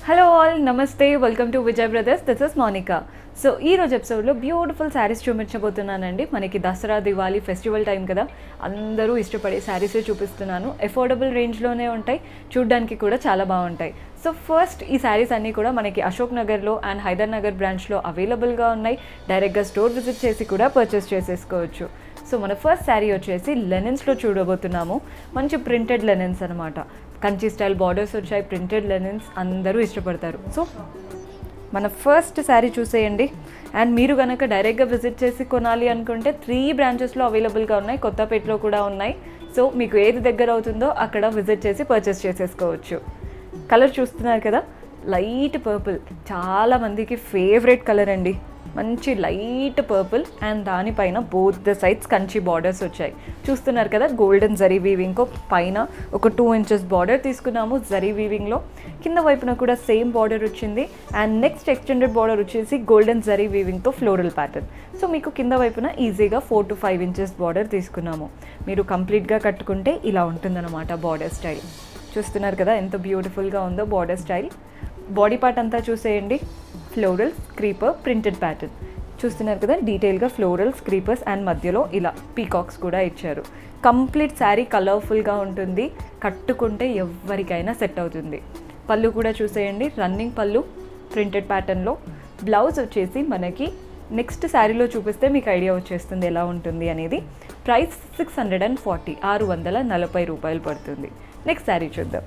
hello all నమస్తే welcome to Vijay brothers this is Monika so ఈ రోజు ఎపిసోడ్లో బ్యూటిఫుల్ శారీస్ చూపించబోతున్నానండి మనకి దసరా దివాళీ ఫెస్టివల్ టైం కదా అందరూ ఇష్టపడే శారీసే చూపిస్తున్నాను అఫోర్డబుల్ రేంజ్లోనే ఉంటాయి చూడ్డానికి కూడా చాలా బాగుంటాయి సో ఫస్ట్ ఈ శారీస్ అన్నీ కూడా మనకి అశోక్ నగర్లో అండ్ హైదర్ నగర్ బ్రాంచ్లో అవైలబుల్గా ఉన్నాయి డైరెక్ట్గా స్టోర్ విజిట్ చేసి కూడా పర్చేస్ చేసేసుకోవచ్చు సో మన ఫస్ట్ శారీ వచ్చేసి లెనిన్స్లో చూడబోతున్నాము మంచి ప్రింటెడ్ లెనిన్స్ అనమాట కంచి స్టైల్ బార్డర్స్ వచ్చాయి ప్రింటెడ్ లెనిన్స్ అందరూ ఇష్టపడతారు సో మన ఫస్ట్ శారీ చూసేయండి అండ్ మీరు కనుక డైరెక్ట్గా విజిట్ చేసి కొనాలి అనుకుంటే త్రీ బ్రాంచెస్లో అవైలబుల్గా ఉన్నాయి కొత్తపేటలో కూడా ఉన్నాయి సో మీకు ఏది దగ్గర అవుతుందో అక్కడ విజిట్ చేసి పర్చేస్ చేసేసుకోవచ్చు కలర్ చూస్తున్నారు కదా లైట్ పర్పుల్ చాలా మందికి ఫేవరెట్ కలర్ అండి మంచి లైట్ పర్పుల్ అండ్ దానిపైన both the sides Kanchi borders వచ్చాయి చూస్తున్నారు కదా గోల్డెన్ జరీ వీవింగ్కో పైన ఒక టూ ఇంచెస్ బార్డర్ తీసుకున్నాము జరీ వీవింగ్లో కింద వైపున కూడా సేమ్ బార్డర్ వచ్చింది అండ్ నెక్స్ట్ ఎక్స్టెండెడ్ బార్డర్ వచ్చేసి గోల్డెన్ జరీ వీవింగ్తో ఫ్లోరల్ ప్యాటర్న్ సో మీకు కింద వైపున ఈజీగా four to five inches border తీసుకున్నాము మీరు కంప్లీట్గా కట్టుకుంటే ఇలా ఉంటుందన్నమాట బార్డర్ స్టైల్ చూస్తున్నారు కదా ఎంత బ్యూటిఫుల్గా ఉందో బార్డర్ స్టైల్ బాడీ పార్ట్ అంతా చూసేయండి ఫ్లోరల్ స్క్రీపర్ ప్రింటెడ్ ప్యాటర్న్ చూస్తున్నారు కదా డీటెయిల్గా ఫ్లోరల్ స్క్రీపర్స్ అండ్ మధ్యలో ఇలా పీకాక్స్ కూడా ఇచ్చారు కంప్లీట్ శారీ కలర్ఫుల్గా ఉంటుంది కట్టుకుంటే ఎవరికైనా సెట్ అవుతుంది పళ్ళు కూడా చూసేయండి రన్నింగ్ పళ్ళు ప్రింటెడ్ ప్యాటర్న్లో బ్లౌజ్ వచ్చేసి మనకి నెక్స్ట్ శారీలో చూపిస్తే మీకు ఐడియా వచ్చేస్తుంది ఎలా ఉంటుంది అనేది price six hundred and forty ఆరు వందల నలభై రూపాయలు పడుతుంది నెక్స్ట్ శారీ చూద్దాం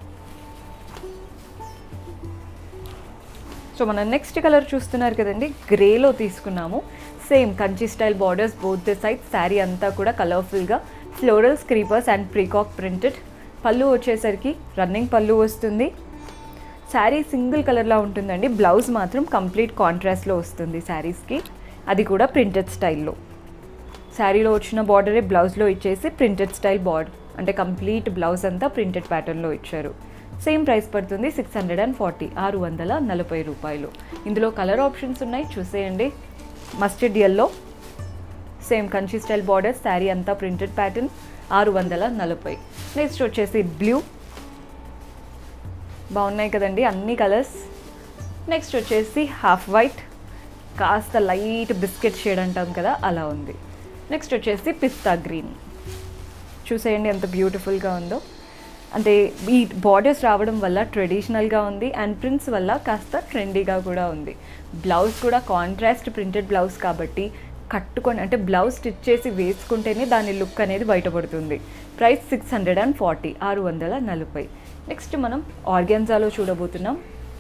సో మనం నెక్స్ట్ కలర్ చూస్తున్నారు కదండి గ్రేలో తీసుకున్నాము same Kanchi style borders both the side sari అంతా కూడా కలర్ఫుల్గా floral creepers and peacock printed pallu వచ్చేసరికి రన్నింగ్ పళ్ళు వస్తుంది శారీ సింగిల్ కలర్లా ఉంటుందండి బ్లౌజ్ మాత్రం కంప్లీట్ కాంట్రాస్ట్లో వస్తుంది శారీస్కి అది కూడా ప్రింటెడ్ స్టైల్లో శారీలో వచ్చిన బార్డరే బ్లౌజ్లో ఇచ్చేసి ప్రింటెడ్ స్టైల్ బార్డర్ అంటే కంప్లీట్ బ్లౌజ్ అంతా ప్రింటెడ్ ప్యాటర్న్లో ఇచ్చారు సేమ్ ప్రైస్ పడుతుంది సిక్స్ హండ్రెడ్ అండ్ ఫార్టీ ఆరు వందల నలభై రూపాయలు ఇందులో కలర్ ఆప్షన్స్ ఉన్నాయి చూసేయండి mustard yellow same Kanchi style border sari అంతా ప్రింటెడ్ ప్యాటర్న్ ఆరు వందల నలభై నెక్స్ట్ వచ్చేసి బ్లూ బాగున్నాయి కదండి అన్ని కలర్స్ నెక్స్ట్ వచ్చేసి హాఫ్ వైట్ కాస్త లైట్ బిస్కెట్ షేడ్ అంటాం కదా అలా ఉంది నెక్స్ట్ వచ్చేసి పిస్తా గ్రీన్ చూసేయండి ఎంత బ్యూటిఫుల్గా ఉందో అంటే ఈ బార్డర్స్ రావడం వల్ల ట్రెడిషనల్గా ఉంది అండ్ ప్రింట్స్ వల్ల కాస్త ట్రెండీగా కూడా ఉంది బ్లౌజ్ కూడా కాంట్రాస్ట్ ప్రింటెడ్ బ్లౌజ్ కాబట్టి కట్టుకొని అంటే బ్లౌజ్ స్టిచ్ చేసి వేసుకుంటేనే దాని లుక్ అనేది బయటపడుతుంది price six hundred and forty ఆరు వందల నలభై నెక్స్ట్ మనం ఆర్గాన్జాలో చూడబోతున్నాం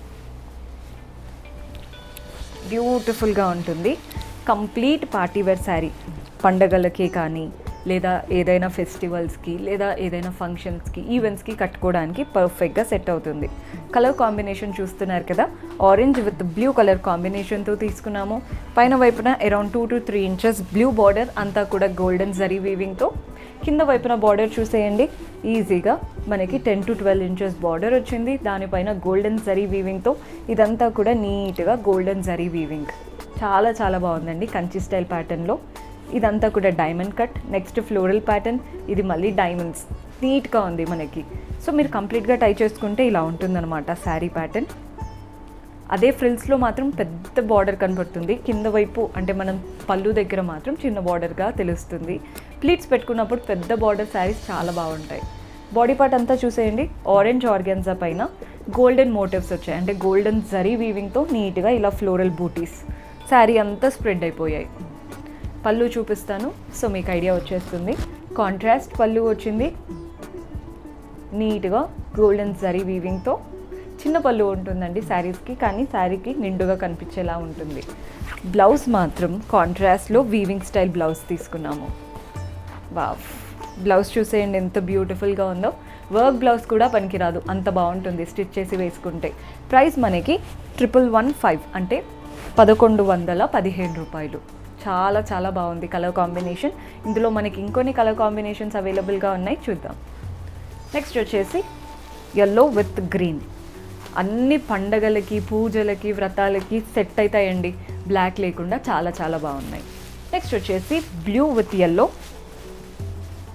బ్యూటిఫుల్గా ఉంటుంది కంప్లీట్ పార్టీవేర్ శారీ పండగలకి కానీ లేదా ఏదైనా ఫెస్టివల్స్కి లేదా ఏదైనా ఫంక్షన్స్కి ఈవెంట్స్కి కట్టుకోవడానికి పర్ఫెక్ట్గా సెట్ అవుతుంది కలర్ కాంబినేషన్ చూస్తున్నారు కదా ఆరెంజ్ విత్ బ్లూ కలర్ కాంబినేషన్తో తీసుకున్నాము పైన వైపున around two to three inches blue border అంతా కూడా గోల్డెన్ జరీ వీవింగ్తో కింద వైపున బార్డర్ చూసేయండి ఈజీగా మనకి ten to twelve inches border వచ్చింది దానిపైన గోల్డెన్ జరీ వీవింగ్తో ఇదంతా కూడా నీట్గా గోల్డెన్ జరీ వీవింగ్ చాలా చాలా బాగుందండి కంచి స్టైల్ ప్యాటర్న్లో ఇదంతా కూడా diamond cut next floral pattern ఇది మళ్ళీ డైమండ్స్ నీట్గా ఉంది మనకి సో మీరు కంప్లీట్గా టై చేసుకుంటే ఇలా ఉంటుందన్నమాట శారీ ప్యాటర్న్ అదే ఫ్రిల్స్లో మాత్రం పెద్ద బార్డర్ కనబడుతుంది కింద వైపు అంటే మనం పళ్ళు దగ్గర మాత్రం చిన్న బార్డర్గా తెలుస్తుంది ప్లీట్స్ పెట్టుకున్నప్పుడు పెద్ద బార్డర్ శారీస్ చాలా బాగుంటాయి బాడీ పార్ట్ అంతా చూసేయండి ఆరెంజ్ ఆర్గాన్జా పైన గోల్డెన్ మోటివ్స్ వచ్చాయి అంటే గోల్డెన్ జరీ వీవింగ్తో నీట్గా ఇలా ఫ్లోరల్ బూటీస్ శారీ అంతా స్ప్రెడ్ అయిపోయాయి పళ్ళు చూపిస్తాను సో మీకు ఐడియా వచ్చేస్తుంది కాంట్రాస్ట్ పళ్ళు వచ్చింది నీట్గా గోల్డెన్ జరీ వీవింగ్తో చిన్న పళ్ళు ఉంటుందండి శారీస్కి కానీ శారీకి నిండుగా కనిపించేలా ఉంటుంది బ్లౌజ్ మాత్రం కాంట్రాస్ట్లో వీవింగ్ స్టైల్ బ్లౌజ్ తీసుకున్నాము వావ్ బ్లౌజ్ చూసేయండి ఎంత బ్యూటిఫుల్గా ఉందో వర్క్ బ్లౌజ్ కూడా పనికిరాదు అంత బాగుంటుంది స్టిచ్ చేసి వేసుకుంటే ప్రైస్ మనకి ట్రిపుల్ వన్ ఫైవ్ అంటే పదకొండు వందల పదిహేను రూపాయలు చాలా చాలా బాగుంది కలర్ కాంబినేషన్ ఇందులో మనకి ఇంకొన్ని కలర్ కాంబినేషన్స్ అవైలబుల్గా ఉన్నాయి చూద్దాం నెక్స్ట్ వచ్చేసి ఎల్లో విత్ గ్రీన్ అన్ని పండగలకి పూజలకి వ్రతాలకి సెట్ అవుతాయండి బ్లాక్ లేకుండా చాలా చాలా బాగున్నాయి నెక్స్ట్ వచ్చేసి బ్లూ విత్ ఎల్లో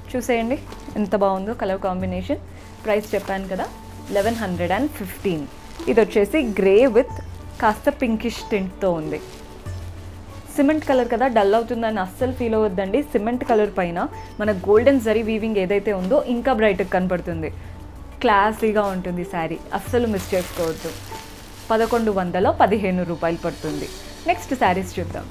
చూసేయండి ఎంత బాగుందో కలర్ కాంబినేషన్ ప్రైస్ చెప్పాను కదా లెవెన్ హండ్రెడ్ అండ్ ఫిఫ్టీన్ ఇది వచ్చేసి గ్రే విత్ కాస్త పింకిష్ టింట్తో ఉంది సిమెంట్ కలర్ కదా డల్ అవుతుందని అస్సలు ఫీల్ అవ్వద్దండి సిమెంట్ కలర్ పైన మన గోల్డెన్ జరీ వీవింగ్ ఏదైతే ఉందో ఇంకా బ్రైట్గా కనపడుతుంది క్లాసీగా ఉంటుంది శారీ అస్సలు మిస్ చేసుకోవద్దు పదకొండు వందల పదిహేను రూపాయలు పడుతుంది నెక్స్ట్ శారీస్ చూద్దాం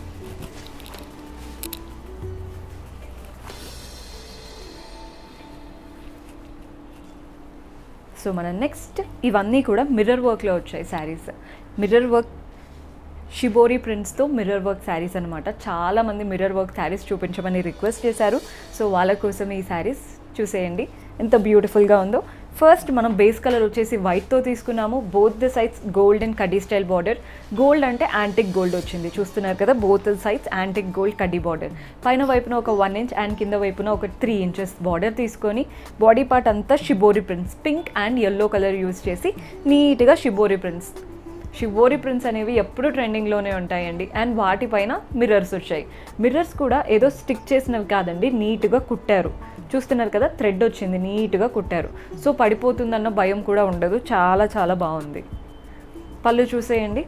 సో మన నెక్స్ట్ ఇవన్నీ కూడా మిర్రర్ వర్క్లో వచ్చాయి శారీస్ మిర్రర్ వర్క్ షిబోరి ప్రింట్స్తో మిర్రర్ వర్క్ శారీస్ అనమాట చాలామంది మిర్రర్ వర్క్ శారీస్ చూపించమని రిక్వెస్ట్ చేశారు సో వాళ్ళ కోసం ఈ శారీస్ చూసేయండి ఎంత బ్యూటిఫుల్గా ఉందో ఫస్ట్ మనం బేస్ కలర్ వచ్చేసి వైట్తో తీసుకున్నాము both the sides gold and కడ్డీ స్టైల్ బార్డర్ గోల్డ్ అంటే యాంటిక్ గోల్డ్ వచ్చింది చూస్తున్నారు కదా both the sides antique gold కడ్డీ బార్డర్ పైన వైపున ఒక వన్ ఇంచ్ అండ్ కింద వైపున ఒక త్రీ ఇంచెస్ బార్డర్ తీసుకొని బాడీ పార్ట్ అంతా shibori prints pink and yellow colour use చేసి నీట్గా షిబోరి ప్రింట్స్ షివోరి ప్రింట్స్ అనేవి ఎప్పుడు ట్రెండింగ్లోనే ఉంటాయండి అండ్ వాటిపైన మిర్రర్స్ వచ్చాయి మిర్రర్స్ కూడా ఏదో స్టిక్ చేసినవి కాదండి నీట్గా కుట్టారు చూస్తున్నారు కదా థ్రెడ్ వచ్చింది నీట్గా కుట్టారు సో పడిపోతుందన్న భయం కూడా ఉండదు చాలా చాలా బాగుంది పళ్ళు చూసేయండి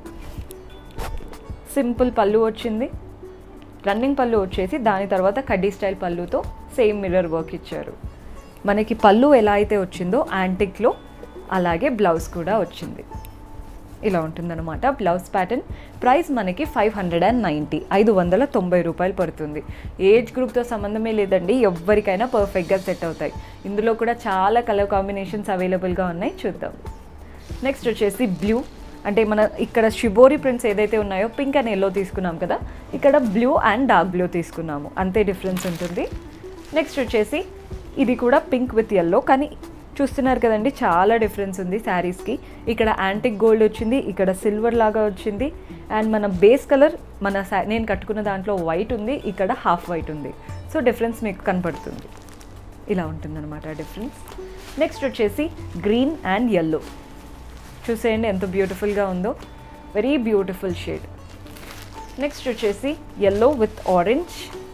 సింపుల్ పళ్ళు వచ్చింది రన్నింగ్ పళ్ళు వచ్చేసి దాని తర్వాత కడ్డీ స్టైల్ పళ్ళుతో సేమ్ మిర్రర్ వర్క్ ఇచ్చారు మనకి పళ్ళు ఎలా అయితే వచ్చిందో యాంటిక్లో అలాగే బ్లౌజ్ కూడా వచ్చింది ఇలా ఉంటుందన్నమాట బ్లౌజ్ ప్యాటర్న్ ప్రైస్ మనకి ఫైవ్ హండ్రెడ్ అండ్ నైంటీ ఐదు వందల తొంభై రూపాయలు పడుతుంది ఏజ్ గ్రూప్తో సంబంధమే లేదండి ఎవరికైనా పర్ఫెక్ట్గా సెట్ అవుతాయి ఇందులో కూడా చాలా కలర్ కాంబినేషన్స్ అవైలబుల్గా ఉన్నాయి చూద్దాం నెక్స్ట్ వచ్చేసి బ్లూ అంటే మన ఇక్కడ షిబోరి ప్రింట్స్ ఏదైతే ఉన్నాయో పింక్ అండ్ ఎల్లో తీసుకున్నాం కదా ఇక్కడ బ్లూ అండ్ డార్క్ బ్లూ తీసుకున్నాము అంతే డిఫరెన్స్ ఉంటుంది నెక్స్ట్ వచ్చేసి ఇది కూడా పింక్ విత్ ఎల్లో కానీ చూస్తున్నారు కదండి చాలా డిఫరెన్స్ ఉంది శారీస్కి ఇక్కడ యాంటిక్ గోల్డ్ వచ్చింది ఇక్కడ సిల్వర్ లాగా వచ్చింది అండ్ మన బేస్ కలర్ మన శా- నేను కట్టుకున్న దాంట్లో వైట్ ఉంది ఇక్కడ హాఫ్ వైట్ ఉంది సో డిఫరెన్స్ మీకు కనపడుతుంది ఇలా ఉంటుందన్నమాట డిఫరెన్స్ నెక్స్ట్ వచ్చేసి గ్రీన్ అండ్ ఎల్లో చూసేయండి ఎంత బ్యూటిఫుల్గా ఉందో వెరీ బ్యూటిఫుల్ షేడ్ నెక్స్ట్ వచ్చేసి ఎల్లో విత్ ఆరెంజ్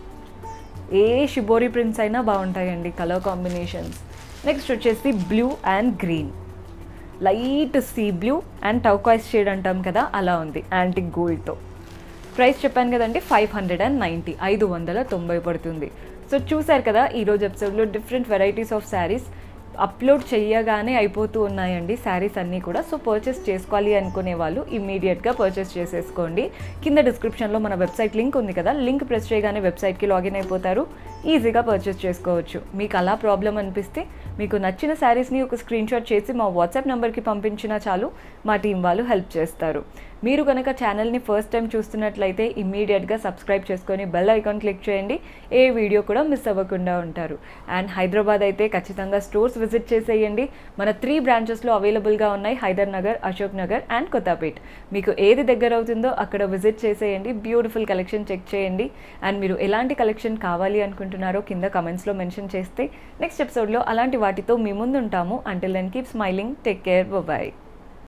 ఏ షిబోరి ప్రింట్స్ అయినా బాగుంటాయండి కలర్ కాంబినేషన్స్ నెక్స్ట్ వచ్చేసి blue and green light sea blue and turquoise shade అంటాం కదా అలా ఉంది యాంటిక్ గోల్డ్తో ప్రైస్ చెప్పాను కదండి ఫైవ్ హండ్రెడ్ అండ్ నైంటీ ఐదు వందల తొంభై పడుతుంది సో చూశారు కదా ఈరోజు ఎపిసోడ్లో different varieties of saris upload చేయగానే అయిపోతూ ఉన్నాయండి శారీస్ అన్నీ కూడా సో పర్చేస్ చేసుకోవాలి అనుకునే వాళ్ళు ఇమ్మీడియట్గా పర్చేస్ చేసేసుకోండి కింద డిస్క్రిప్షన్లో మన వెబ్సైట్ లింక్ ఉంది కదా లింక్ ప్రెస్ చేయగానే వెబ్సైట్కి లాగిన్ అయిపోతారు ఈజీగా పర్చేస్ చేసుకోవచ్చు మీకు అలా ప్రాబ్లం అనిపిస్తే మీకు నచ్చిన శారీస్ని ఒక స్క్రీన్ షాట్ చేసి మా వాట్సాప్ నెంబర్కి పంపించినా చాలు మా టీం వాళ్ళు హెల్ప్ చేస్తారు మీరు కనుక ఛానల్ని ఫస్ట్ టైం చూస్తున్నట్లయితే ఇమ్మీడియట్గా సబ్స్క్రైబ్ చేసుకొని బెల్ ఐకాన్ క్లిక్ చేయండి ఏ వీడియో కూడా మిస్ అవ్వకుండా ఉంటారు అండ్ హైదరాబాద్ అయితే ఖచ్చితంగా స్టోర్స్ విజిట్ చేసేయండి మన త్రీ బ్రాంచెస్లో అవైలబుల్గా ఉన్నాయి హైదర్ నగర్ అశోక్ నగర్ అండ్ కొత్తపేట్ మీకు ఏది దగ్గర అవుతుందో అక్కడ విజిట్ చేసేయండి బ్యూటిఫుల్ కలెక్షన్ చెక్ చేయండి అండ్ మీరు ఎలాంటి కలెక్షన్ కావాలి అనుకుంటున్నారో కింద కమెంట్స్లో మెన్షన్ చేస్తే నెక్స్ట్ ఎపిసోడ్లో అలాంటి వాటితో మీ ముందు ఉంటాము until then keep smiling take care bye